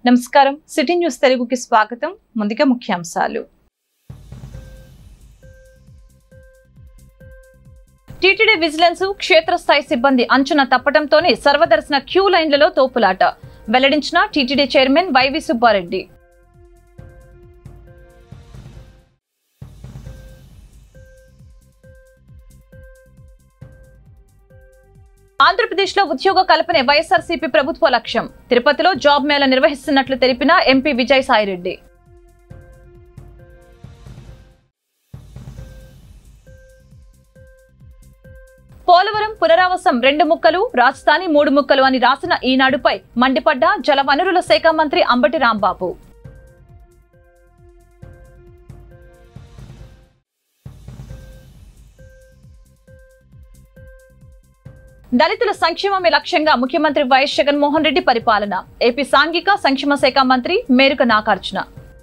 నమస్కారం city news తెలుగుకి స్వాగతం ముందుగా ముఖ్యాంశాలు టీటీడీ విజిలెన్స్ క్షేత్రస్థాయి సిబ్బంది అంచనా తప్పడంతోనే సర్వదర్శన క్యూ లైన్లలో తోపులాట వెల్లడించిన TTD chairman YV Subba Reddy Andhra Pradesh లో ఉద్యోగ కల్పనే వైఎస్ఆర్సీపీ ప్రభుత్వ లక్ష్యం తిరుపతిలో జాబ్ మేళా నిర్వహిస్తున్నట్లు తెలిపిన ఎంపీ విజయసాయిరెడ్డి పోలవరం పునరావాసం రెండు ముక్కలు రాజధాని మూడు ముక్కలు అని రాసిన ఈనాడుపై మండిపడ్డ జలవనరుల శాఖ మంత్రి అంబటి రాంబాబు దళితుల సంక్షేమమే లక్ష్యంగా ముఖ్యమంత్రి వైఎస్ జగన్మోహన్ రెడ్డి పరిపాలన ఏపీ సాంఘిక సంక్షేమ శాఖ మంత్రి మేరుక నాగార్జున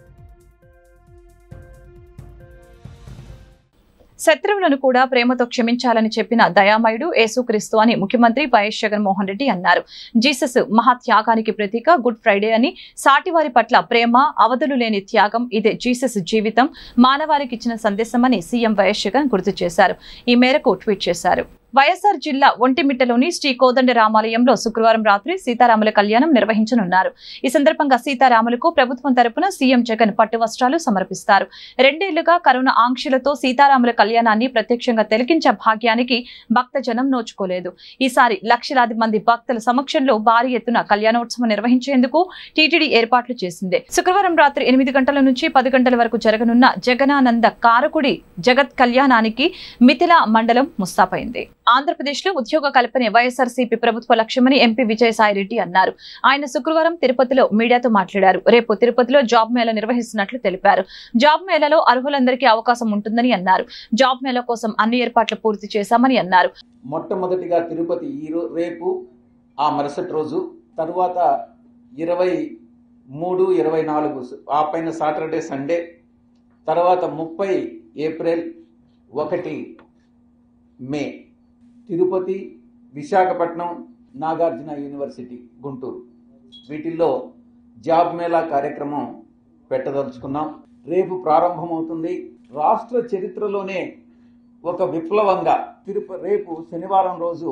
శత్రువులను కూడా ప్రేమతో క్షమించాలని చెప్పిన దయామయుడు యేసుక్రీస్తు అని ముఖ్యమంత్రి వైఎస్ జగన్మోహన్ రెడ్డి అన్నారు జీసస్ మహాత్యాగానికి ప్రతీక గుడ్ ఫ్రైడే అని సాటివారి పట్ల ప్రేమ అవధులు లేని త్యాగం ఇదే జీసస్ జీవితం మానవారికి ఇచ్చిన సందేశమని సీఎం వైఎస్ జగన్ గుర్తు చేశారు ఈ మేరకు ట్వీట్ చేశారు వైఎస్ఆర్ జిల్లా ఒంటిమిట్టలోని శ్రీ కోదండ రామాలయంలో శుక్రవారం రాత్రి సీతారాముల కళ్యాణం నిర్వహించనున్నారు ఈ సందర్భంగా సీతారాములకు ప్రభుత్వం తరపున సీఎం జగన్ పట్టు వస్త్రాలు సమర్పిస్తారు రెండేళ్లుగా కరోనా ఆంక్షలతో సీతారాముల కళ్యాణాన్ని ప్రత్యక్షంగా తిలకించే భాగ్యానికి భక్తజనం నోచుకోలేదు ఈసారి లక్షలాది మంది భక్తుల సమక్షంలో భారీ ఎత్తున కళ్యాణోత్సవం నిర్వహించేందుకు టీటీడీ ఏర్పాట్లు చేసింది శుక్రవారం రాత్రి ఎనిమిది గంటల నుంచి పది గంటల వరకు జరగనున్న జగనానంద కారకుడి జగత్ కళ్యాణానికి మిథిలా మండలం ముస్తాపైంది ఆంధ్రప్రదేశ్ లో ఉద్యోగ కల్పనే వైఎస్ఆర్సీపీ ప్రభుత్వ లక్ష్యమని ఎంపీ విజయసాయిరెడ్డి అన్నారు ఆయన శుక్రవారం తిరుపతిలో మీడియాతో మాట్లాడారు రేపు తిరుపతిలో జాబ్ మేళా నిర్వహిస్తున్నట్లు తెలిపారు జాబ్ మేళాలో అర్హులందరికీ అవకాశం ఉంటుందని అన్నారు జాబ్ మేళా కోసం అన్ని ఏర్పాట్లు పూర్తి చేశామని అన్నారు మొట్టమొదటిగా తిరుపతి ఈ రో రేపు ఆ మరుసటి రోజు తరువాత ఇరవై మూడు ఇరవై నాలుగు ఆ పైన సాటర్డే సండే తర్వాత ముప్పై ఏప్రిల్ ఒకటి మే తిరుపతి విశాఖపట్నం నాగార్జున యూనివర్సిటీ గుంటూరు వీటిల్లో జాబ్ మేళా కార్యక్రమం పెట్టదలుచుకున్నాం రేపు ప్రారంభమవుతుంది రాష్ట్ర చరిత్రలోనే ఒక విప్లవంగా తిరుప రేపు శనివారం రోజు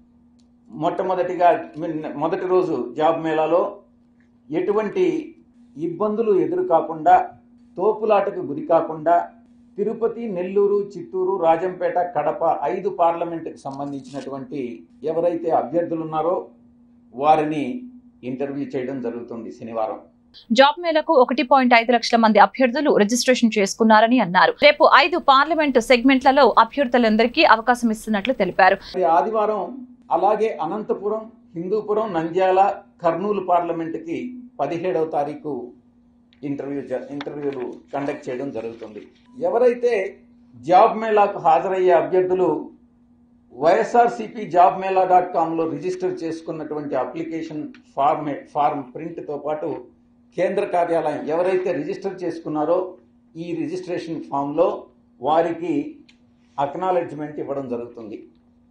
మొట్టమొదటిగా మిన్- మొదటి రోజు జాబ్ మేళాలో ఎటువంటి ఇబ్బందులు ఎదురు కాకుండా తోపులాటకు గురి కాకుండా తిరుపతి నెల్లూరు చిత్తూరు రాజంపేట కడప ఐదు పార్లమెంటుకు సంబంధించినటువంటి ఎవరైతే అభ్యర్థులు ఉన్నారో వారిని ఇంటర్వ్యూ చేయడం జరుగుతుంది శనివారం జాబ్ మేళకు ఒకటి పాయింట్ ఐదు లక్షల మంది అభ్యర్థులు రిజిస్ట్రేషన్ చేసుకున్నారని అన్నారు రేపు ఐదు పార్లమెంటు సెగ్మెంట్లలో అభ్యర్థులందరికీ అవకాశం ఇస్తున్నట్లు తెలిపారు మరి ఆదివారం అలాగే అనంతపురం హిందూపురం నంద్యాల కర్నూలు పార్లమెంటుకి పదిహేడవ తారీఖు ఇంటర్వ్యూ జ- ఇంటర్వ్యూలు కండక్ట్ చేయడం జరుగుతుంది ఎవరైతే జాబ్ మేళాకు హాజరయ్యే అభ్యర్థులు వైఎస్ఆర్సిపి జాబ్ మేళా డాట్ కామ్లో రిజిస్టర్ చేసుకున్నటువంటి అప్లికేషన్ ఫార్మే ఫార్మ్ ప్రింట్తో పాటు కేంద్ర కార్యాలయం ఎవరైతే రిజిస్టర్ చేసుకున్నారో ఈ రిజిస్ట్రేషన్ ఫామ్లో వారికి అక్నాలెడ్జ్మెంట్ ఇవ్వడం జరుగుతుంది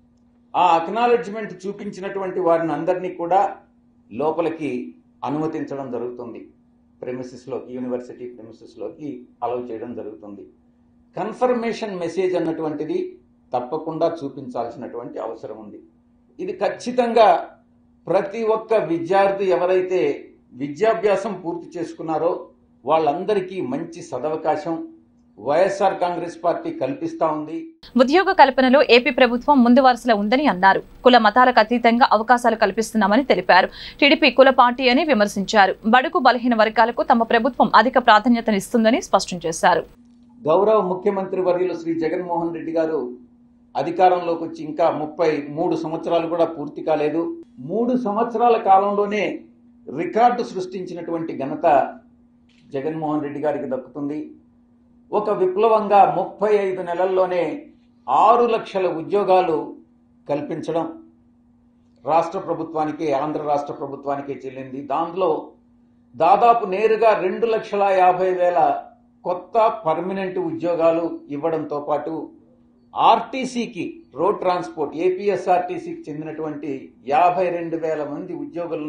ఆ అక్నాలెడ్జ్మెంట్ చూపించినటువంటి వారిని అందరినీ కూడా లోపలికి అనుమతించడం జరుగుతుంది ప్రెమిసెస్లోకి యూనివర్సిటీ ప్రెమిసెస్లోకి అలౌ చేయడం జరుగుతుంది కన్ఫర్మేషన్ మెసేజ్ అన్నటువంటిది తప్పకుండా చూపించాల్సినటువంటి అవసరం ఉంది ఇది ఖచ్చితంగా ప్రతి ఒక్క విద్యార్థి ఎవరైతే విద్యాభ్యాసం పూర్తి చేసుకున్నారో వాళ్ళందరికీ మంచి సదవకాశం వైఎస్ఆర్ కాంగ్రెస్ పార్టీ కల్పిస్తా ఉంది ఉద్యోగ కల్పనలో ఏపీ ప్రభుత్వం ముందు వరుసలో ఉందని అన్నారు కుల మతాలకు అతీతంగా అవకాశాలు కల్పిస్తున్నామని తెలిపారు టీడీపీ కుల పార్టీ అని విమర్శించారు బడుగు బలహీన వర్గాలకు తమ ప్రభుత్వం అధిక ప్రాధాన్యతనిస్తుందని స్పష్టం చేశారు గౌరవ ముఖ్యమంత్రి వర్యులు శ్రీ జగన్మోహన్ రెడ్డి గారు అధికారంలోకి వచ్చి ఇంకా ముప్పై మూడు సంవత్సరాలు కూడా పూర్తి కాలేదు మూడు సంవత్సరాల కాలంలోనే రికార్డు సృష్టించినటువంటి ఘనత జగన్మోహన్ రెడ్డి గారికి దక్కుతుంది ఒక విప్లవంగా ముప్పై ఐదు నెలల్లోనే ఆరు లక్షల ఉద్యోగాలు కల్పించడం రాష్ట్ర ప్రభుత్వానికి ఆంధ్ర రాష్ట్ర ప్రభుత్వానికి చెల్లింది దానిలో దాదాపు నేరుగా రెండు లక్షల యాభై వేల కొత్త పర్మనెంట్ ఉద్యోగాలు ఇవ్వడంతో పాటు ఆర్టీసీకి రోడ్ ట్రాన్స్పోర్ట్ ఏపీఎస్ఆర్టీసీకి చెందినటువంటి యాభై రెండు వేల మంది ఉద్యోగుల్ని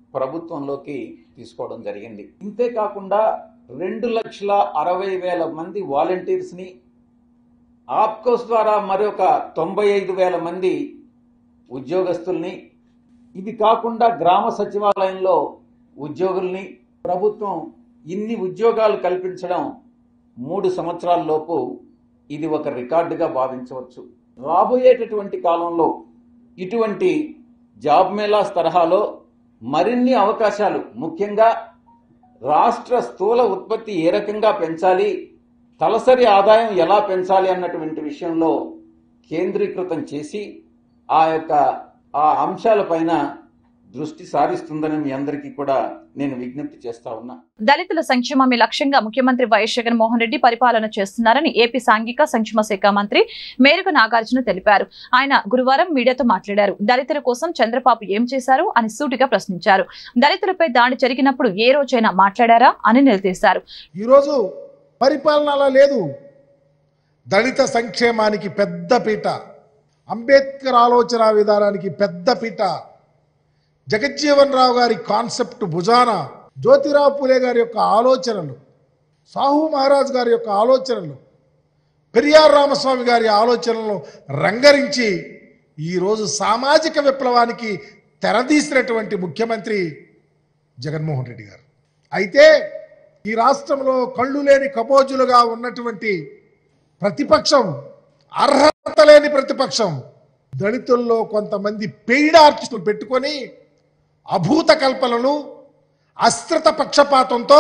ప్రభుత్వంలోకి తీసుకోవడం జరిగింది ఇంతేకాకుండా రెండు లక్షల అరవై వేల మంది వాలంటీర్స్ని ఆప్కోస్ ద్వారా మరొక తొంభై ఐదు వేల మంది ఉద్యోగస్తుల్ని ఇది కాకుండా గ్రామ సచివాలయంలో ఉద్యోగుల్ని ప్రభుత్వం ఇన్ని ఉద్యోగాలు కల్పించడం మూడు సంవత్సరాల లోపు ఇది ఒక రికార్డుగా భావించవచ్చు రాబోయేటటువంటి కాలంలో ఇటువంటి జాబ్ మేళాస్ తరహాలో మరిన్ని అవకాశాలు ముఖ్యంగా రాష్ట్ర స్థూల ఉత్పత్తి ఏ రకంగా పెంచాలి తలసరి ఆదాయం ఎలా పెంచాలి అన్నటువంటి విషయంలో కేంద్రీకృతం చేసి ఆ యొక్క ఆ అంశాలపైన దృష్టి సారిస్తుందని మీ అందరికీ కూడా నేను విజ్ఞప్తి చేస్తా ఉన్నా దళితుల సంక్షేమమే లక్ష్యంగా ముఖ్యమంత్రి వైఎస్ జగన్మోహన్ రెడ్డి పరిపాలన చేస్తున్నారని ఏపీ సాంఘిక సంక్షేమ శాఖ మంత్రి మేరుగ నాగార్జున తెలిపారు ఆయన గురువారం మీడియాతో మాట్లాడారు దళితుల కోసం చంద్రబాబు ఏం చేశారు అని సూటిగా ప్రశ్నించారు దళితులపై దాడి జరిగినప్పుడు ఏ రోజైనా మాట్లాడారా అని నిలదీశారు ఈరోజు పరిపాలన అలా లేదు దళిత సంక్షేమానికి పెద్ద పీట అంబేద్కర్ ఆలోచన విధానానికి పెద్ద పీట జగజ్జీవన్ రావు గారి కాన్సెప్ట్ భుజాన జ్యోతిరావు పూలే గారి యొక్క ఆలోచనలు సాహు మహారాజ్ గారి యొక్క ఆలోచనలు పెరియార్ రామస్వామి గారి ఆలోచనలను రంగరించి ఈరోజు సామాజిక విప్లవానికి తెరదీసినటువంటి ముఖ్యమంత్రి జగన్మోహన్ రెడ్డి గారు అయితే ఈ రాష్ట్రంలో కళ్ళు లేని కపోజులుగా ఉన్నటువంటి ప్రతిపక్షం అర్హత లేని ప్రతిపక్షం దళితుల్లో కొంతమంది పెయిడ్ ఆర్టిస్టులు పెట్టుకొని అభూత కల్పనలు అస్త్రత పక్షపాతంతో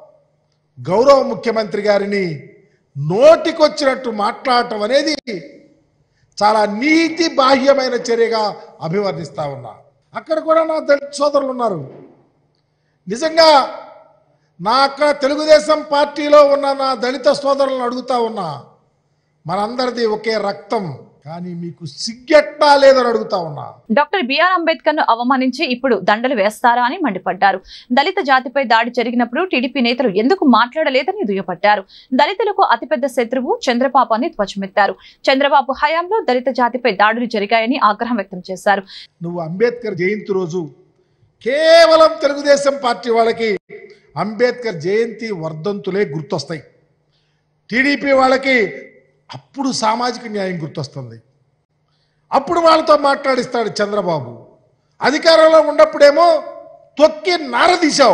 గౌరవ ముఖ్యమంత్రి గారిని నోటికొచ్చినట్టు మాట్లాడటం అనేది చాలా నీతి బాహ్యమైన చర్యగా అభివర్ణిస్తా ఉన్నా అక్కడ కూడా నా దళిత సోదరులు ఉన్నారు నిజంగా నా అక్కడ తెలుగుదేశం పార్టీలో ఉన్న నా దళిత సోదరులను అడుగుతా ఉన్నా మనందరిది ఒకే రక్తం కానీ మీకు సిగ్గెట్టా లేదని అడుగుతా ఉన్నా డాక్టర్ బిఆర్ అంబేద్కర్ ను అవమానించి ఇప్పుడు దండలు వేస్తారా అని మండిపడ్డారు దళిత జాతిపై దాడి జరిగినప్పుడు టీడీపీ నేతలు ఎందుకు మాట్లాడలేదని దుయ్యపట్టారు దళితులకు అతిపెద్ద శత్రువు చంద్రబాబు అని ధ్వజమెత్తారు చంద్రబాబు హయాంలో దళిత జాతిపై దాడులు జరిగాయని ఆగ్రహం వ్యక్తం చేశారు నువ్వు అంబేద్కర్ జయంతి రోజు కేవలం తెలుగుదేశం పార్టీ వాళ్ళకి అంబేద్కర్ జయంతి వర్ధంతులే గుర్తొస్తాయి టీడీపీ వాళ్ళకి అప్పుడు సామాజిక న్యాయం గుర్తొస్తుంది అప్పుడు వాళ్ళతో మాట్లాడిస్తాడు చంద్రబాబు అధికారంలో ఉన్నప్పుడేమో తొక్కి నారదీశావు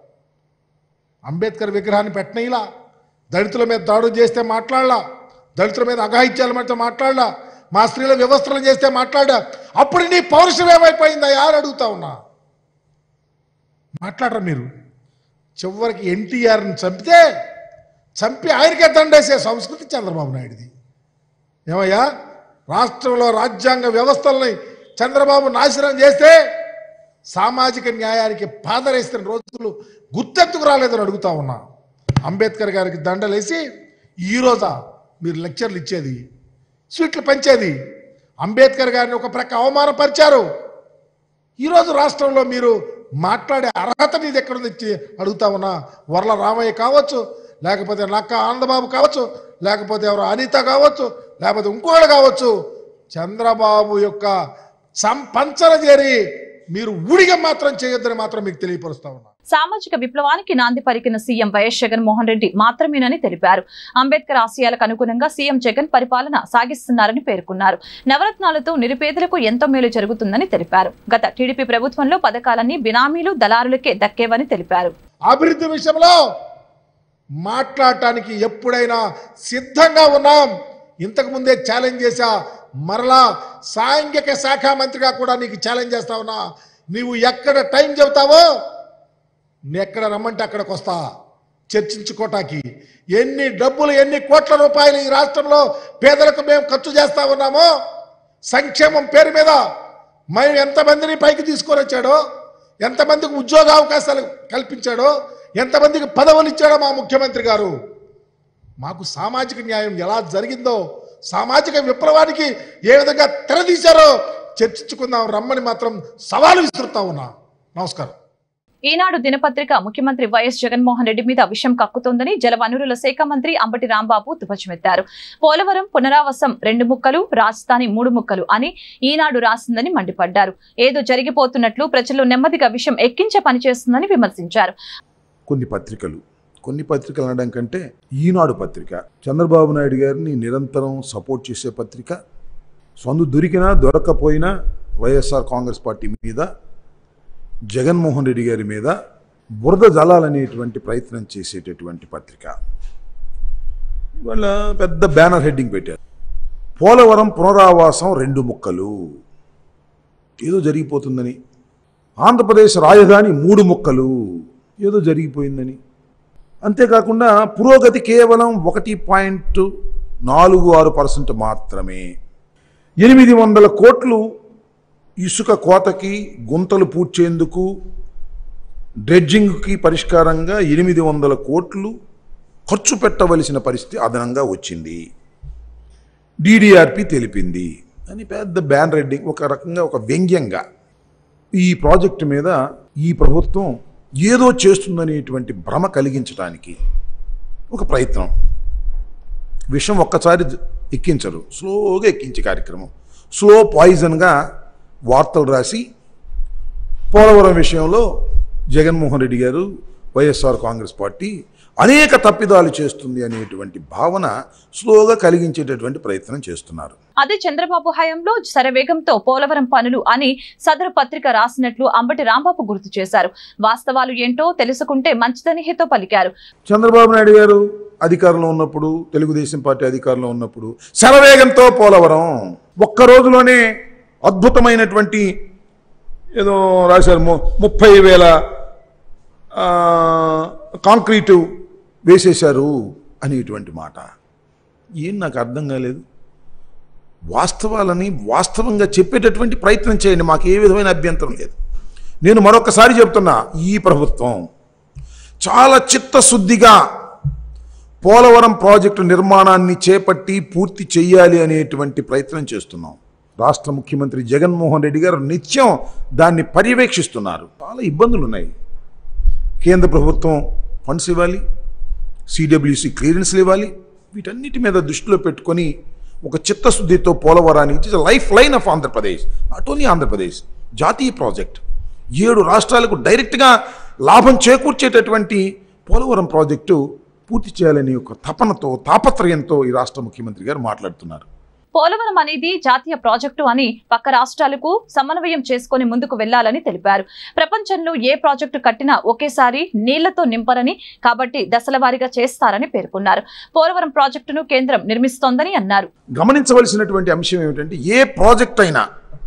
అంబేద్కర్ విగ్రహాన్ని పెట్టనీలా దళితుల మీద దాడులు చేస్తే మాట్లాడలా దళితుల మీద అఘాయిత్యాల మధ్య మాట్లాడలా మా స్త్రీల వ్యవస్థలు చేస్తే మాట్లాడా అప్పుడు నీ పౌరుషం ఏమైపోయిందా యారు అడుగుతా ఉన్నా మాట్లాడరు మీరు చివరికి ఎన్టీఆర్ని చంపితే చంపి ఆయనకే దండేసే సంస్కృతి చంద్రబాబు నాయుడుది ఏమయ్యా రాష్ట్రంలో రాజ్యాంగ వ్యవస్థల్ని చంద్రబాబు నాశనం చేస్తే సామాజిక న్యాయానికి పాదరేస్తున్న రోజులు గుర్తెత్తుకు రాలేదని అడుగుతా ఉన్నా అంబేద్కర్ గారికి దండలేసి ఈరోజా మీరు లెక్చర్లు ఇచ్చేది స్వీట్లు పంచేది అంబేద్కర్ గారిని ఒక ప్రక్క అవమానపరిచారు ఈరోజు రాష్ట్రంలో మీరు మాట్లాడే అర్హత నీది ఎక్కడ తెచ్చి అడుగుతా ఉన్నా వర్ల రామయ్య కావచ్చు లేకపోతే నక్క ఆనందబాబు కావచ్చు లేకపోతే ఎవరు అనిత కావచ్చు లేకపోతే ఇంకోళ్ళు కావచ్చు చంద్రబాబు యొక్క సంపంచన చేరి మీరు ఊడిగ మాత్రం చేయొద్దని మాత్రం మీకు తెలియపరుస్తా ఉన్నా సామాజిక విప్లవానికి నాంది పలికిన సీఎం వైఎస్ జగన్మోహన్ రెడ్డి మాత్రమేనని తెలిపారు అంబేద్కర్ ఆశయాలకు అనుగుణంగా సీఎం జగన్ పరిపాలన సాగిస్తున్నారని పేర్కొన్నారు నవరత్నాలతో నిరుపేదలకు ఎంతో మేలు జరుగుతుందని తెలిపారు గత టీడీపీ ప్రభుత్వంలో పథకాలన్నీ బినామీలు దళారులకే దక్కేవని తెలిపారు అభివృద్ధి విషయంలో మాట్లాడటానికి ఎప్పుడైనా సిద్ధంగా ఉన్నాం ఇంతకు ముందే ఛాలెంజ్ చేశా మరలా సాంఘిక శాఖ మంత్రిగా కూడా నీకు ఛాలెంజ్ చేస్తా ఉన్నా నీవు ఎక్కడ టైం చెబుతావో నీ ఎక్కడ రమ్మంటే అక్కడికి వస్తా చర్చించుకోటానికి ఎన్ని డబ్బులు ఎన్ని కోట్ల రూపాయలు ఈ రాష్ట్రంలో పేదలకు మేము ఖర్చు చేస్తా ఉన్నామో సంక్షేమం పేరు మీద మేము ఎంతమందిని పైకి తీసుకొని వచ్చాడో ఎంతమందికి ఉద్యోగ అవకాశాలు కల్పించాడో ఎంతమందికి పదవులు ఇచ్చాడో మా ముఖ్యమంత్రి గారు మాకు సామాజిక న్యాయం ఎలా జరిగిందో సామాజిక విప్లవానికి ఏ విధంగా తెరదీశారో చర్చించుకుందాం రమ్మని మాత్రం సవాలు విసురుతా ఉన్నా నమస్కారం ఈనాడు దినపత్రిక ముఖ్యమంత్రి వైఎస్ జగన్మోహన్ రెడ్డి మీద విషం కక్కుతోందని జలవనరుల శాఖ మంత్రి అంబటి రాంబాబు దుపచమెత్తారు పోలవరం పునరావాసం రెండు ముక్కలు రాజధాని మూడు ముక్కలు అని ఈనాడు రాసిందని మండిపడ్డారు ఏదో జరిగిపోతున్నట్లు ప్రజలు నెమ్మదిగా విషం ఎక్కించే పనిచేస్తుందని విమర్శించారు కొన్ని పత్రికలు కొన్ని పత్రికలు అనడం కంటే ఈనాడు పత్రిక చంద్రబాబు నాయుడు గారిని నిరంతరం సపోర్ట్ చేసే పత్రిక సొందు దొరికినా దొరక్కపోయినా వైఎస్ఆర్ కాంగ్రెస్ పార్టీ మీద జగన్మోహన్ రెడ్డి గారి మీద బురద జలాలనేటువంటి ప్రయత్నం చేసేటటువంటి పత్రిక వాళ్ళ పెద్ద బ్యానర్ హెడ్డింగ్ పెట్టారు పోలవరం పునరావాసం రెండు ముక్కలు ఏదో జరిగిపోతుందని ఆంధ్రప్రదేశ్ రాజధాని మూడు ముక్కలు ఏదో జరిగిపోయిందని అంతేకాకుండా పురోగతి కేవలం ఒకటి పాయింట్ నాలుగు ఆరు పర్సెంట్ మాత్రమే ఎనిమిది వందల కోట్లు ఇసుక కోతకి గుంతలు పూడ్చేందుకు డ్రెడ్జింగ్కి పరిష్కారంగా ఎనిమిది వందల కోట్లు ఖర్చు పెట్టవలసిన పరిస్థితి అదనంగా వచ్చింది డిడిఆర్పి తెలిపింది అని పెద్ద బ్యాన్ రెడ్డింగ్ ఒక రకంగా ఒక వ్యంగ్యంగా ఈ ప్రాజెక్టు మీద ఈ ప్రభుత్వం ఏదో చేస్తుందనేటువంటి భ్రమ కలిగించడానికి ఒక ప్రయత్నం విషం ఒక్కసారి జ- ఎక్కించరు స్లోగా ఎక్కించే కార్యక్రమం స్లో పాయిజన్గా వార్తలు రాసి పోలవరం విషయంలో జగన్మోహన్ రెడ్డి గారు వైఎస్ఆర్ కాంగ్రెస్ పార్టీ అనేక తప్పిదాలు చేస్తుంది అనేటువంటి భావన స్లోగా కలిగించేటటువంటి ప్రయత్నం చేస్తున్నారు అదే చంద్రబాబు హయాంలో శరవేగంతో పోలవరం పనులు అని సదరు పత్రిక రాసినట్లు అంబటి రాంబాబు గుర్తు చేశారు వాస్తవాలు ఏంటో తెలుసుకుంటే మంచిదని హితో పలికారు చంద్రబాబు నాయుడు గారు అధికారంలో ఉన్నప్పుడు తెలుగుదేశం పార్టీ అధికారంలో ఉన్నప్పుడు శరవేగంతో పోలవరం ఒక్క రోజులోనే అద్భుతమైనటువంటి ఏదో రాశారు ము- ముప్పై వేల ఆ, కాంక్రీటు వేసేశారు అనేటువంటి మాట ఏం నాకు అర్థం కాలేదు వాస్తవాలని వాస్తవంగా చెప్పేటటువంటి ప్రయత్నం చేయండి మాకు ఏ విధమైన అభ్యంతరం లేదు నేను మరొకసారి చెప్తున్నా ఈ ప్రభుత్వం చాలా చిత్తశుద్ధిగా పోలవరం ప్రాజెక్టు నిర్మాణాన్ని చేపట్టి పూర్తి చేయాలి అనేటువంటి ప్రయత్నం చేస్తున్నాం రాష్ట్ర ముఖ్యమంత్రి జగన్మోహన్ రెడ్డి గారు నిత్యం దాన్ని పర్యవేక్షిస్తున్నారు చాలా ఇబ్బందులు ఉన్నాయి కేంద్ర ప్రభుత్వం ఫండ్స్ ఇవ్వాలి సిడబ్ల్యూసి క్లియరెన్స్లు ఇవ్వాలి వీటన్నిటి మీద దృష్టిలో పెట్టుకొని ఒక చిత్తశుద్ధితో పోలవరానికి it is life line of Andhra Pradesh not only Andhra Pradesh జాతీయ ప్రాజెక్ట్ ఏడు రాష్ట్రాలకు డైరెక్ట్గా లాభం చేకూర్చేటటువంటి పోలవరం ప్రాజెక్టు పూర్తి చేయాలని ఒక తపనతో తాపత్రయంతో ఈ రాష్ట్ర ముఖ్యమంత్రి గారు మాట్లాడుతున్నారు పోలవరం అనేది జాతీయ ప్రాజెక్టు అని పక్క రాష్ట్రాలకు సమన్వయం చేసుకొని ముందుకు వెళ్లాలని తెలిపారు ప్రపంచంలో ఏ ప్రాజెక్టు కట్టినా ఒకేసారి నీళ్లతో నింపరని కాబట్టి దశలవారీగా చేస్తారని పేర్కొన్నారు పోలవరం ప్రాజెక్టును కేంద్రం నిర్మిస్తోందని అన్నారు గమనించవలసినటువంటి అంశం ఏమిటంటే ఏ ప్రాజెక్ట్ అయినా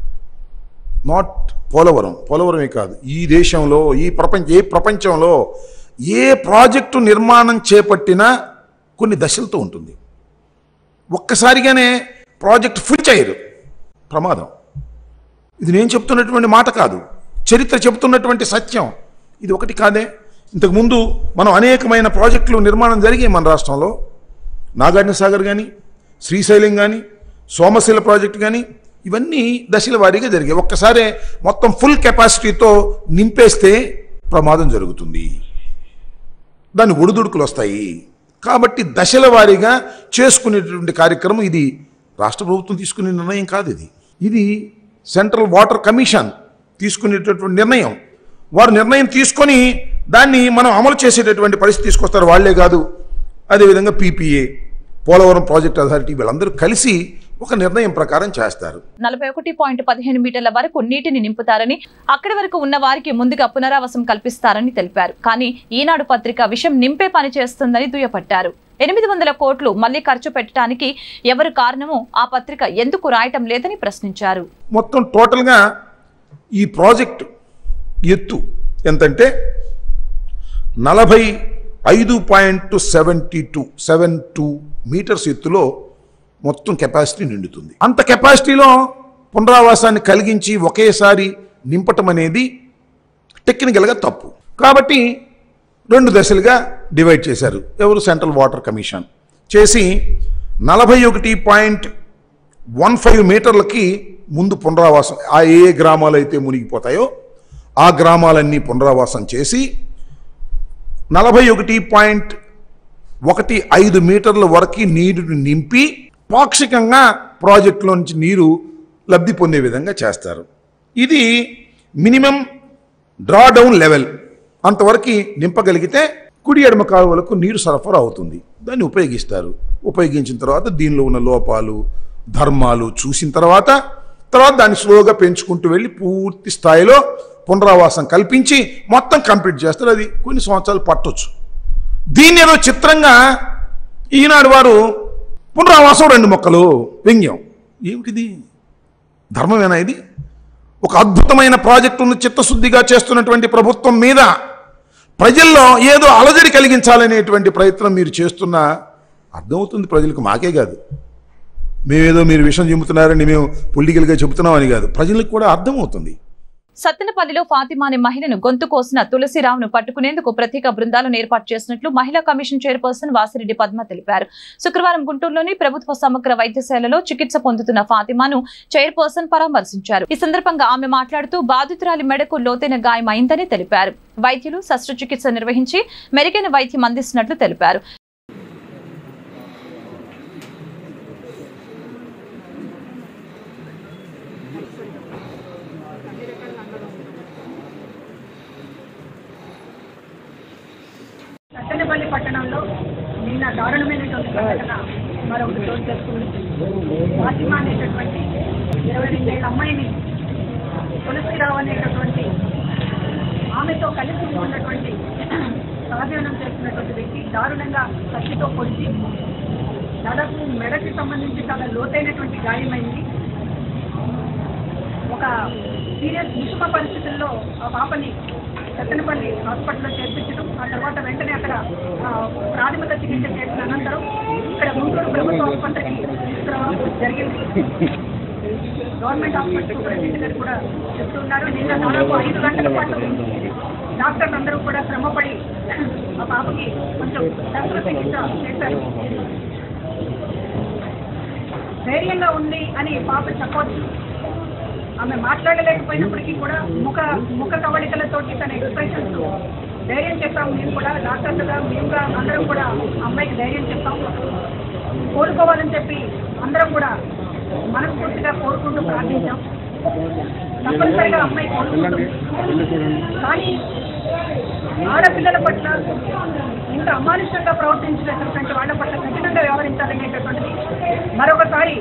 నాట్ పోలవరం పోలవరమే కాదు ఈ దేశంలో ఈ ప్రపంచ ఏ ప్రపంచంలో ఏ ప్రాజెక్టు నిర్మాణం చేపట్టినా కొన్ని దశలతో ఉంటుంది ఒక్కసారిగానే ప్రాజెక్ట్ ఫుల్ చేయరు ప్రమాదం ఇది నేను చెప్తున్నటువంటి మాట కాదు చరిత్ర చెబుతున్నటువంటి సత్యం ఇది ఒకటి కాదే ఇంతకుముందు మనం అనేకమైన ప్రాజెక్టులు నిర్మాణం జరిగాయి మన రాష్ట్రంలో నాగార్జున సాగర్ కానీ శ్రీశైలం కానీ సోమశిల ప్రాజెక్ట్ కానీ ఇవన్నీ దశల వారీగా జరిగాయి ఒక్కసారే మొత్తం ఫుల్ కెపాసిటీతో నింపేస్తే ప్రమాదం జరుగుతుంది దాని ఒడిదుడుకులు వస్తాయి కాబట్టి దశల వారీగా చేసుకునేటువంటి కార్యక్రమం ఇది రాష్ట్ర ప్రభుత్వం తీసుకునే నిర్ణయం కాదు ఇది ఇది సెంట్రల్ వాటర్ కమిషన్ తీసుకునేటటువంటి నిర్ణయం వారు నిర్ణయం తీసుకొని దాన్ని మనం అమలు చేసేటటువంటి పరిస్థితి తీసుకొస్తారు వాళ్లే కాదు అదేవిధంగా పీపీఏ పోలవరం ప్రాజెక్ట్ అథారిటీ వీళ్ళందరూ కలిసి ఒక నిర్ణయం ప్రకారం చేస్తారు నలభై ఒకటి పాయింట్ పదిహేను మీటర్ల వరకు నీటిని నింపుతారని అక్కడి వరకు ఉన్న వారికి ముందుగా పునరావాసం కల్పిస్తారని తెలిపారు కానీ ఈనాడు పత్రిక విషయం నింపే పని చేస్తుందని దుయ్యపట్టారు ఎనిమిది వందల కోట్లు మళ్లీ ఖర్చు పెట్టడానికి ఎవరు కారణమో ఆ పత్రిక ఎందుకు రాయటం లేదని ప్రశ్నించారు మొత్తం టోటల్గా ఈ ప్రాజెక్టు ఎత్తు ఎంతంటే నలభై ఐదు point seventy two seven two metres ఎత్తులో మొత్తం కెపాసిటీ నిండుతుంది అంత కెపాసిటీలో పునరావాసాన్ని కలిగించి ఒకేసారి నింపటం అనేది టెక్నికల్గా తప్పు కాబట్టి రెండు దశలుగా డివైడ్ చేశారు ఎవరు సెంట్రల్ వాటర్ కమిషన్ చేసి నలభై ఒకటి పాయింట్ వన్ ఫైవ్ మీటర్లకి ముందు పునరావాసం ఆ ఏ ఏ గ్రామాలు అయితే మునిగిపోతాయో ఆ గ్రామాలన్నీ పునరావాసం చేసి నలభై ఒకటి పాయింట్ ఒకటి ఐదు మీటర్ల వరకు నీరుని నింపి పాక్షికంగా ప్రాజెక్టులో నుంచి నీరు లబ్ధి పొందే విధంగా చేస్తారు ఇది మినిమం డ్రా డౌన్ లెవెల్ అంతవరకు నింపగలిగితే కుడి ఎడమ కాలువలకు నీరు సరఫరా అవుతుంది దాన్ని ఉపయోగిస్తారు ఉపయోగించిన తర్వాత దీనిలో ఉన్న లోపాలు ధర్మాలు చూసిన తర్వాత తర్వాత దాన్ని స్లోగా పెంచుకుంటూ వెళ్ళి పూర్తి స్థాయిలో పునరావాసం కల్పించి మొత్తం కంప్లీట్ చేస్తారు అది కొన్ని సంవత్సరాలు పట్టొచ్చు దీన్ని ఏదో చిత్రంగా ఈనాడు వారు పునరావాసం రెండు మొక్కలు వ్యంగ్యం ఏమిటిది ధర్మమేనా ఇది ఒక అద్భుతమైన ప్రాజెక్టును చిత్తశుద్ధిగా చేస్తున్నటువంటి ప్రభుత్వం మీద ప్రజల్లో ఏదో అలజడి కలిగించాలనేటువంటి ప్రయత్నం మీరు చేస్తున్నా అర్థమవుతుంది ప్రజలకు మాకే కాదు మేమేదో మీరు విషయం చెబుతున్నారని మేము పొలిటికల్గా చెబుతున్నామని కాదు ప్రజలకు కూడా అర్థమవుతుంది సత్తెనపల్లిలో ఫాతిమా అనే మహిళను గొంతు కోసిన తులసిరావును పట్టుకునేందుకు ప్రత్యేక బృందాలను ఏర్పాటు చేసినట్లు మహిళా కమిషన్ చైర్పర్సన్ వాసిరెడ్డి పద్మ తెలిపారు శుక్రవారం గుంటూరులోని ప్రభుత్వ సమగ్ర వైద్యశాలలో చికిత్స పొందుతున్న ఫాతిమాను చైర్పర్సన్ పరామర్శించారు ఈ సందర్భంగా ఆమె మాట్లాడుతూ బాధితురాలి మెడకు లోతైన గాయమైందని తెలిపారు వైద్యులు శస్త్రచికిత్స నిర్వహించి మెరుగైన వైద్యం అందిస్తున్నట్లు తెలిపారు సత్తెనపల్లి పట్టణంలో నిన్న దారుణమైనటువంటి సంఘటన మరొకటి చోటు చేసుకుంది ఫాతిమా అనేటటువంటి ఇరవై రెండేళ్ల అమ్మాయిని తులసిరావు అనేటటువంటి ఆమెతో కలిసి ఉన్నటువంటి సహజీవనం చేస్తున్నటువంటి వ్యక్తి దారుణంగా కత్తితో పొడిచి దాదాపు మెడకి సంబంధించి చాలా లోతైనటువంటి గాయమైంది ఒక సీరియస్ విషమ పరిస్థితుల్లో ఆ పాపని సత్తెనపల్లి హాస్పిటల్లో చేర్పించడం ఆ తర్వాత వెంటనే అక్కడ ఆ, ప్రాథమిక చికిత్స చేసిన అనంతరం ఇక్కడ గుంటూరు ప్రభుత్వ ఆసుపత్రికి తీసుకురావడం జరిగింది గవర్నమెంట్ హాస్పిటల్ సూపరింటెండెంట్ గారు కూడా చెప్తున్నారు నిన్న దాదాపు ఐదు గంటల పాటు డాక్టర్లు అందరూ కూడా శ్రమపడి ఆ పాపకి కొంచెం శస్త్రచికిత్స చేశారు ధైర్యంగా ఉంది అని పాప చెప్పవచ్చు ఆమె మాట్లాడలేకపోయినప్పటికీ కూడా ముఖ ముఖ కవళికలతోటి తన ఎక్స్ప్రెషన్స్ ధైర్యం చెప్పాం మేము కూడా డాక్టర్లుగా మేముగా అందరం కూడా అమ్మాయికి ధైర్యం చెప్పాం కోలుకోవాలని చెప్పి అందరం కూడా మనస్ఫూర్తిగా కోరుకుంటూ ప్రార్థించాం తప్పనిసరిగా అమ్మాయి కోరుకుంటుంది కానీ ఆడపిల్లల పట్ల ఇంత అమానుషంగా ప్రవర్తించినటువంటి వాళ్ళ పట్ల కఠినంగా వ్యవహరించాలనేటటువంటిది మరొకసారి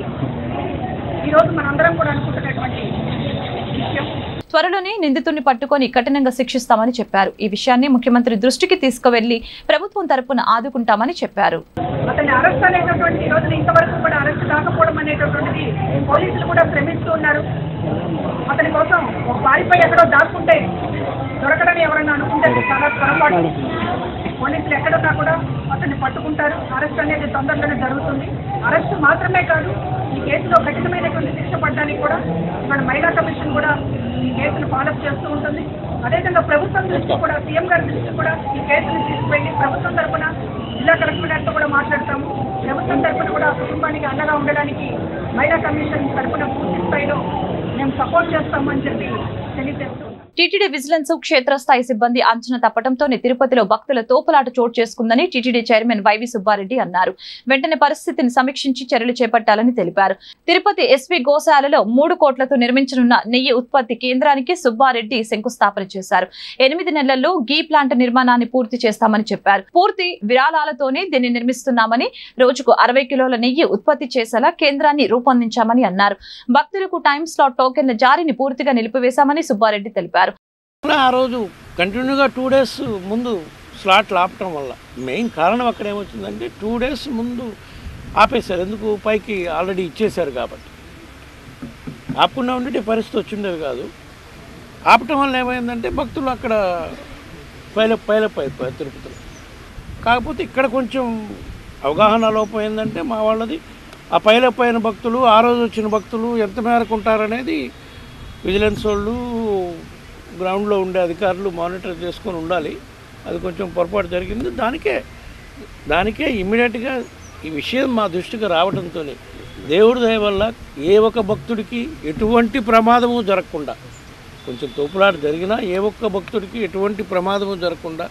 ఈరోజు మనందరం కూడా అనుకుంటున్నటువంటి విషయం త్వరలోనే నిందితుడిని పట్టుకొని కఠినంగా శిక్షిస్తామని చెప్పారు ఈ విషయాన్ని ముఖ్యమంత్రి దృష్టికి తీసుకువెళ్లి ప్రభుత్వం తరపున ఆదుకుంటామని చెప్పారు అతన్ని అరెస్ట్ అనేటటువంటి ఈ రోజున ఇంతవరకు కూడా అరెస్ట్ కాకపోవడం అనేటటువంటిది పోలీసులు కూడా శ్రమిస్తూ ఉన్నారు అతని కోసం ఒక వారిపై ఎక్కడో దాక్కుంటే దొరకడని ఎవరైనా అనుకుంటే అది చాలా పొరపాటు పోలీసులు ఎక్కడున్నా కూడా అతన్ని పట్టుకుంటారు అరెస్ట్ అనేది తొందరలోనే జరుగుతుంది అరెస్ట్ మాత్రమే కాదు ఈ కేసులో కఠినమైనటువంటి శిక్ష పడడానికి కూడా మన మహిళా కమిషన్ కూడా ఈ కేసును ఫాలోఅప్ చేస్తూ ఉంటుంది అదేవిధంగా ప్రభుత్వం దృష్టి కూడా సీఎం గారి దృష్టి కూడా ఈ కేసును తీసుకువెళ్ళి ప్రభుత్వం తరపున జిల్లా కలెక్టర్ గారితో కూడా మాట్లాడతాము ప్రభుత్వం తరపున కూడా ఆ కుటుంబానికి అండగా ఉండడానికి మహిళా కమిషన్ తరపున పూర్తి స్థాయిలో మేము సపోర్ట్ చేస్తామని చెప్పి తెలియజేస్తూ టీటీడీ విజిలెన్స్ క్షేత్రస్థాయి సిబ్బంది అంచనా తప్పడంతోనే తిరుపతిలో భక్తుల తోపులాట చోటు చేసుకుందని టీటీడీ చైర్మన్ వైవి సుబ్బారెడ్డి అన్నారు వెంటనే పరిస్థితిని సమీక్షించి చర్యలు చేపట్టాలని తెలిపారు తిరుపతి ఎస్పీ గోశాలలో మూడు కోట్లతో నిర్మించనున్న నెయ్యి ఉత్పత్తి కేంద్రానికి సుబ్బారెడ్డి శంకుస్థాపన చేశారు ఎనిమిది నెలల్లో గీ ప్లాంట్ నిర్మాణాన్ని పూర్తి చేస్తామని చెప్పారు పూర్తి విరాళాలతోనే దీన్ని నిర్మిస్తున్నామని రోజుకు అరవై కిలోల నెయ్యి ఉత్పత్తి చేసేలా కేంద్రాన్ని రూపొందించామని అన్నారు భక్తులకు టైం స్లాట్ టోకెన్ల జారీని పూర్తిగా నిలిపివేశామని సుబ్బారెడ్డి తెలిపారు ఆ రోజు కంటిన్యూగా టూ డేస్ ముందు స్లాట్లు ఆపటం వల్ల మెయిన్ కారణం అక్కడ ఏమొచ్చిందంటే టూ డేస్ ముందు ఆపేశారు ఎందుకు పైకి ఆల్రెడీ ఇచ్చేశారు కాబట్టి ఆపకుండా ఉండే పరిస్థితి వచ్చిండేది కాదు ఆపటం వల్ల ఏమైందంటే భక్తులు అక్కడ పైలప్ పైలప్ అయిపోయారు తిరుపతిలో కాకపోతే ఇక్కడ కొంచెం అవగాహన లోపం ఏంటంటే మా వాళ్ళది ఆ పైలప్ అయిన భక్తులు ఆ రోజు వచ్చిన భక్తులు ఎంత మేరకు ఉంటారనేది విజిలెన్స్ వాళ్ళు గ్రౌండ్లో ఉండే అధికారులు మానిటర్ చేసుకొని ఉండాలి అది కొంచెం పొరపాటు జరిగింది దానికే దానికే ఇమ్మీడియట్గా ఈ విషయం మా దృష్టికి రావడంతో దేవుడి దయ వల్ల ఏ ఒక్క భక్తుడికి ఎటువంటి ప్రమాదము జరగకుండా కొంచెం తోపులాట జరిగినా ఏ ఒక్క భక్తుడికి ఎటువంటి ప్రమాదము జరగకుండా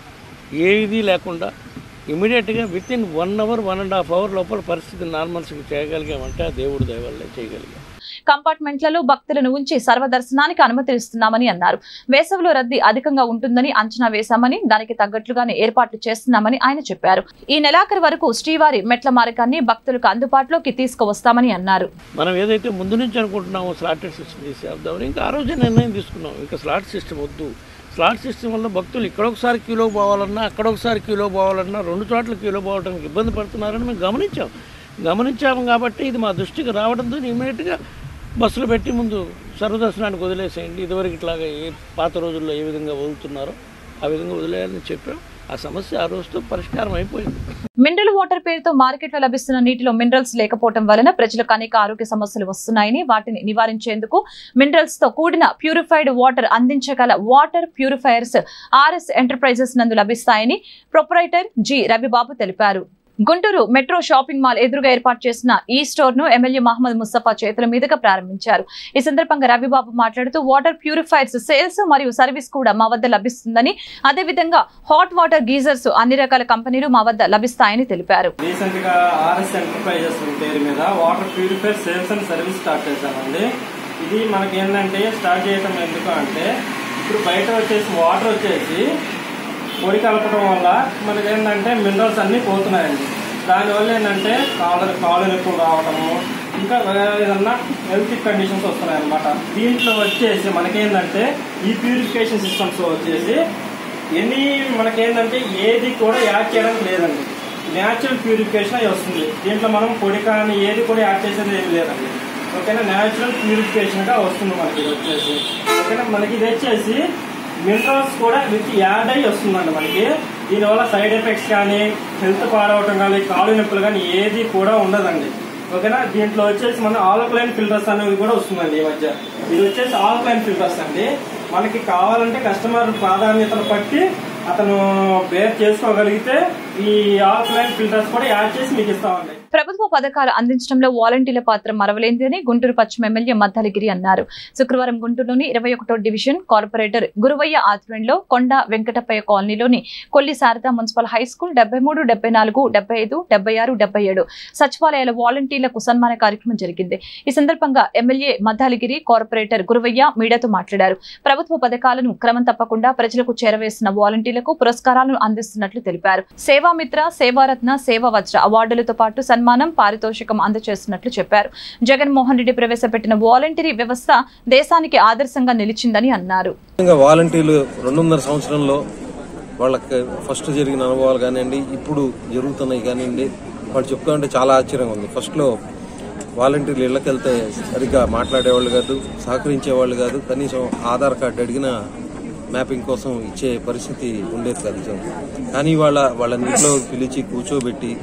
ఏ ఇది లేకుండా ఇమీడియట్గా within one hour one and half hour లోపల పరిస్థితి నార్మల్స్కి చేయగలిగామంటే ఆ దేవుడి దయ వల్లే చేయగలిగాం కంపార్ట్మెంట్లలో భక్తులను ఉంచి సర్వదర్శనానికి అనుమతిస్తున్నామని అన్నారు వేసవిలో రద్దీ అధికంగా ఉంటుందని అంచనా వేశామని దానికి తగ్గట్లుగానే ఏర్పాట్లు చేస్తున్నామని ఆయన చెప్పారు ఈ నెలాఖరు వరకు శ్రీవారి మెట్ల మార్గాన్ని భక్తులకు అందుబాటులోకి తీసుకువస్తామని అన్నారు మనం ఏదైతే ముందు నుంచి అనుకుంటున్నామో స్లాటెడ్ సిస్టమ్ తీసేద్దామని ఇంకా ఆ రోజే నిర్ణయం తీసుకున్నాం ఇంకా స్లాట్ సిస్టమ్ వద్దు స్లాట్ సిస్టమ్ వల్ల భక్తులు ఇక్కడొకసారి క్యూలో పోవాలన్నా అక్కడొకసారి క్యూలో పోవాలన్నా రెండు చోట్ల క్యూలో పోవడానికి ఇబ్బంది పడుతున్నారని మేము గమనించాం గమనించాము కాబట్టి ఇది మా దృష్టికి రావడంతో ఇమీడియట్గా బస్సులు పెట్టి ముందు సర్వదర్శనానికి వదిలేసేయండి ఇదివరకు ఇట్లాగా ఏ పాత రోజుల్లో ఏ విధంగా వదులుతున్నారో ఆ విధంగా వదిలేయాలని చెప్పాం ఆ సమస్య ఆ రోజుతో పరిష్కారం అయిపోయింది మినరల్ వాటర్ పేరుతో మార్కెట్లో లభిస్తున్న నీటిలో మినరల్స్ లేకపోవడం వలన ప్రజలకు అనేక ఆరోగ్య సమస్యలు వస్తున్నాయని వాటిని నివారించేందుకు మినరల్స్ తో కూడిన ప్యూరిఫైడ్ వాటర్ అందించగల వాటర్ ప్యూరిఫైయర్స్ ఆర్ఎస్ ఎంటర్ప్రైజెస్ నందు లభిస్తాయని ప్రొపరైటర్ జి రవిబాబు తెలిపారు గుంటూరు మెట్రో షాపింగ్ మాల్ ఎదురుగా ఏర్పాటు చేసిన ఈ స్టోర్ ను ఎమ్మెల్యే మహమ్మద్ ముస్తఫా చేతుల మీదుగా ప్రారంభించారు ఈ సందర్భంగా రవిబాబు మాట్లాడుతూ వాటర్ ప్యూరిఫైర్స్ సేల్స్ మరియు సర్వీస్ కూడా మా వద్ద లభిస్తుందని అదేవిధంగా హాట్ వాటర్ గీజర్స్ అన్ని రకాల కంపెనీలు మా వద్ద లభిస్తాయని తెలిపారు రీసెంట్ గా ఆర్ఎస్ ఎంటర్ప్రైజెస్ పేరు మీద water purifier sales and service start చేశామండి ఇది మనకి ఏంటంటే స్టార్ట్ చేయటం ఎందుకు అంటే ఇప్పుడు బయట వచ్చేసి వాటర్ వచ్చేసి పొడి కలపడం వల్ల మనకి ఏంటంటే మినరల్స్ అన్నీ పోతున్నాయండి దానివల్ల ఏంటంటే కాళ్ళ కాళ్ళు నొప్పులు రావడము ఇంకా ఏదన్నా హెల్త్ కండిషన్స్ వస్తున్నాయి అనమాట దీంట్లో వచ్చేసి మనకేంటంటే ఈ ప్యూరిఫికేషన్ సిస్టమ్స్ వచ్చేసి ఎన్ని మనకేంటంటే ఏది కూడా యాడ్ చేయడానికి లేదండి న్యాచురల్ ప్యూరిఫికేషన్ అయి వస్తుంది దీంట్లో మనం పొడి కానీ ఏది కూడా యాడ్ చేసేది ఏమి లేదండి ఓకేనా న్యాచురల్ ప్యూరిఫికేషన్ గా వస్తుంది మనకి ఇది వచ్చేసి ఓకేనా మనకి ఇది వచ్చేసి మినరల్స్ కూడా విత్ యాడ్ అయ్యి వస్తుందండి మనకి దీనివల్ల సైడ్ ఎఫెక్ట్స్ కానీ హెల్త్ పాడవటం కానీ కాళ్ళు నొప్పులు కానీ ఏది కూడా ఉండదండి ఓకేనా దీంట్లో వచ్చేసి మన ఆల్కలైన్ ఫిల్టర్స్ అనేవి కూడా వస్తుందండి ఈ మధ్య ఇది వచ్చేసి ఆల్కలైన్ ఫిల్టర్స్ అండి మనకి కావాలంటే కస్టమర్ ప్రాధాన్యతను బట్టి అతను బేర్ చేసుకోగలిగితే ఈ ఆల్కలైన్ ఫిల్టర్స్ కూడా యాడ్ చేసి మీకు ఇస్తామండి ప్రభుత్వ పథకాలు అందించడంలో వాలంటీర్ల పాత్ర మరవలేనిదని గుంటూరు పశ్చిమ ఎమ్మెల్యే మద్దలగిరి అన్నారు శుక్రవారం గుంటూరులోని ఇరవై ఒకటో డివిజన్ కార్పొరేటర్ గురువయ్య ఆధ్వర్యంలో కొండ వెంకటప్పయ్య కాలనీలోని Kolli Sarada municipal high school డెబ్బై మూడు డెబ్బై నాలుగు డెబ్బై ఐదు డెబ్బై ఆరు డెబ్బై ఏడు సచివాలయాల వాలంటీర్లకు సన్మాన కార్యక్రమం జరిగింది ఈ సందర్భంగా ఎమ్మెల్యే మద్దాలిగిరి కార్పొరేటర్ గురువయ్య మీడియాతో మాట్లాడారు ప్రభుత్వ పథకాలను క్రమం తప్పకుండా ప్రజలకు చేరవేసిన వాలంటీర్లకు పురస్కారాలను అందిస్తున్నట్లు తెలిపారు సేవామిత్ర సేవారత్న సేవా వజ్ర అవార్డులతో పాటు సన్మానం పారితోషికం అందజేస్తున్నట్లు చెప్పారు జగన్మోహన్ రెడ్డి ప్రవేశపెట్టిన వాలంటీరీ వ్యవస్థ దేశానికి ఆదర్శంగా నిలిచిందని అన్నారు ముఖ్యంగా వాలంటీర్లు రెండున్నర సంవత్సరంలో వాళ్ళకి ఫస్ట్ జరిగిన అనుభవాలు కానివ్వండి ఇప్పుడు జరుగుతున్నాయి కానివ్వండి వాళ్ళు చెప్తా ఉంటే చాలా ఆశ్చర్యంగా ఉంది ఫస్ట్లో వాలంటీర్లు ఇళ్ళకి వెళ్తే సరిగ్గా మాట్లాడేవాళ్ళు కాదు సహకరించేవాళ్ళు కాదు కనీసం ఆధార్ కార్డు అడిగిన మ్యాపింగ్ కోసం ఇచ్చే పరిస్థితి ఉండేది కాదు నిజంగా. కానీ వాళ్ళ వాళ్ళ ఇంట్లో పిలిచి కూర్చోబెట్టి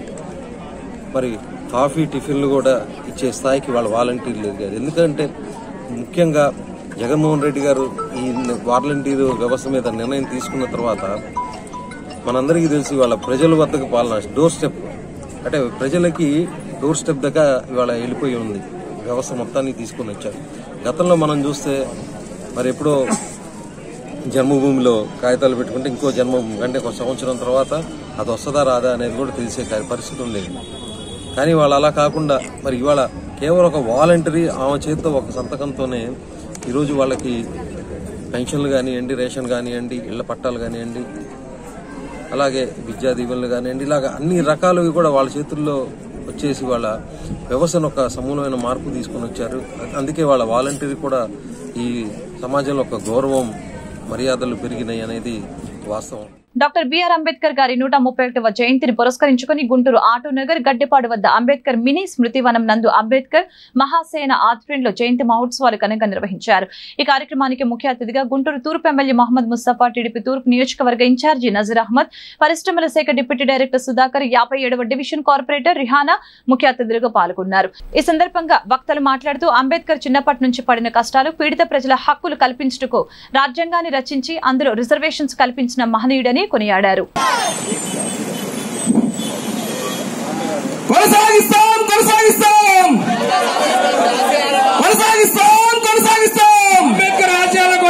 మరి కాఫీ టిఫిన్లు కూడా ఇచ్చే స్థాయికి వాళ్ళ వాలంటీర్లు ఎదిగారు ఎందుకంటే ముఖ్యంగా జగన్మోహన్ రెడ్డి గారు ఈ వాలంటీర్ వ్యవస్థ మీద నిర్ణయం తీసుకున్న తర్వాత మనందరికీ తెలిసి వాళ్ళ ప్రజల వద్దకు పాలన డోర్ స్టెప్ అంటే ప్రజలకి డోర్ స్టెప్ దగ్గర ఇవాళ వెళ్ళిపోయి ఉంది వ్యవస్థ మొత్తాన్ని తీసుకొని వచ్చారు గతంలో మనం చూస్తే మరి ఎప్పుడో జన్మభూమిలో కాగితాలు పెట్టుకుంటే ఇంకో జన్మభూమి అంటే ఒక సంవత్సరం తర్వాత అది వస్తుందా రాదా అనేది కూడా తెలిసే కా- పరిస్థితి ఉండేది కానీ వాళ్ళు అలా కాకుండా మరి ఇవాళ కేవలం ఒక వాలంటరీ ఆమె చేతితో ఒక సంతకంతోనే ఈరోజు వాళ్ళకి పెన్షన్లు కానివ్వండి రేషన్ కానివ్వండి ఇళ్ల పట్టాలు కానివ్వండి అలాగే విద్యా దీవెనలు కానివ్వండి ఇలాగ అన్ని రకాలవి కూడా వాళ్ళ చేతుల్లో వచ్చేసి వాళ్ళ వ్యవస్థను ఒక సమూలమైన మార్పు తీసుకొని వచ్చారు అందుకే వాళ్ళ వాలంటీర్ కూడా ఈ సమాజంలో ఒక గౌరవం మర్యాదలు పెరిగినాయి అనేది వాస్తవం డాక్టర్ బిఆర్ అంబేద్కర్ గారి నూట ముప్పై ఒకటవ జయంతిని పురస్కరించుకుని గుంటూరు ఆటో నగర్ గడ్డెపాడు వద్ద అంబేద్కర్ మినీ స్మృతివనం నందు అంబేద్కర్ మహాసేన ఆధ్వర్యంలో జయంతి మహోత్సవాలు ఘనంగా నిర్వహించారు ఈ కార్యక్రమానికి ముఖ్య అతిథిగా గుంటూరు తూర్పు ఎమ్మెల్యే మహమ్మద్ ముస్తఫా టీడీపీ తూర్పు నియోజకవర్గ ఇన్ఛార్జి నజీర్ అహ్మద్ పరిశ్రమల శాఖ డిప్యూటీ డైరెక్టర్ సుధాకర్ యాభై ఏడవ డివిజన్ కార్పొరేటర్ రిహానా ముఖ్య అతిథులుగా పాల్గొన్నారు ఈ సందర్భంగా వక్తలు మాట్లాడుతూ అంబేద్కర్ చిన్నప్పటి నుంచి పడిన కష్టాలు పీడిత ప్రజల హక్కులు కల్పించుటకు రాజ్యాంగాన్ని రచించి అందులో రిజర్వేషన్స్ కల్పించిన మహనీయుడని కొనియాడారు కొనసాగిస్తాం కొనసాగిస్తాం కొనసాగిస్తాం కొనసాగిస్తాం అంబేద్కర్ ఆశయాలకు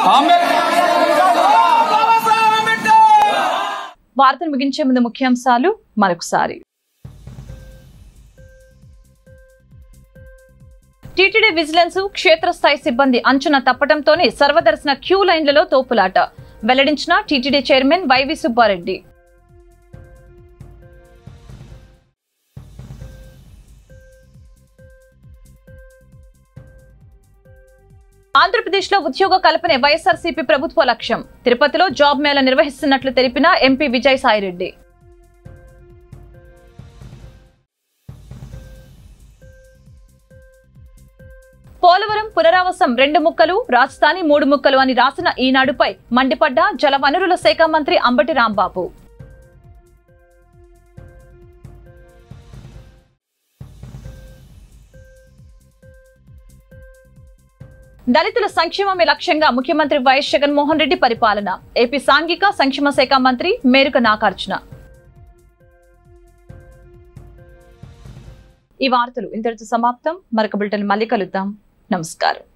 వార్తను ముగించే ముందు ముఖ్యాంశాలు మరొకసారి టీటీడీ విజిలెన్స్ క్షేత్రస్థాయి సిబ్బంది అంచున తప్పడంతోనే సర్వదర్శన క్యూ లైన్లలో తోపులాట వెల్లడించిన TTD chairman YV Subba Reddy Andhra Pradesh లో ఉద్యోగ కల్పనే వైఎస్ఆర్సీపీ ప్రభుత్వ లక్ష్యం తిరుపతిలో జాబ్ మేళా నిర్వహిస్తున్నట్లు తెలిపిన ఎంపీ విజయసాయిరెడ్డి పోలవరం పునరావాసం రెండు ముక్కలు రాజధాని మూడు ముక్కలు అని రాసిన ఈనాడుపై మండిపడ్డ జలవనరుల శాఖ మంత్రి అంబటి రాంబాబు దళితుల సంక్షేమమే లక్ష్యంగా ముఖ్యమంత్రి వైఎస్ జగన్మోహన్ రెడ్డి పరిపాలన ఏపీ సాంఘిక సంక్షేమ శాఖ మంత్రి మేరుక నాగార్జున ఈ వార్తలు ఇంతటితో సమాప్తం మరొక బులెటిన్ మళ్ళీ కలుద్దాం నమస్కారం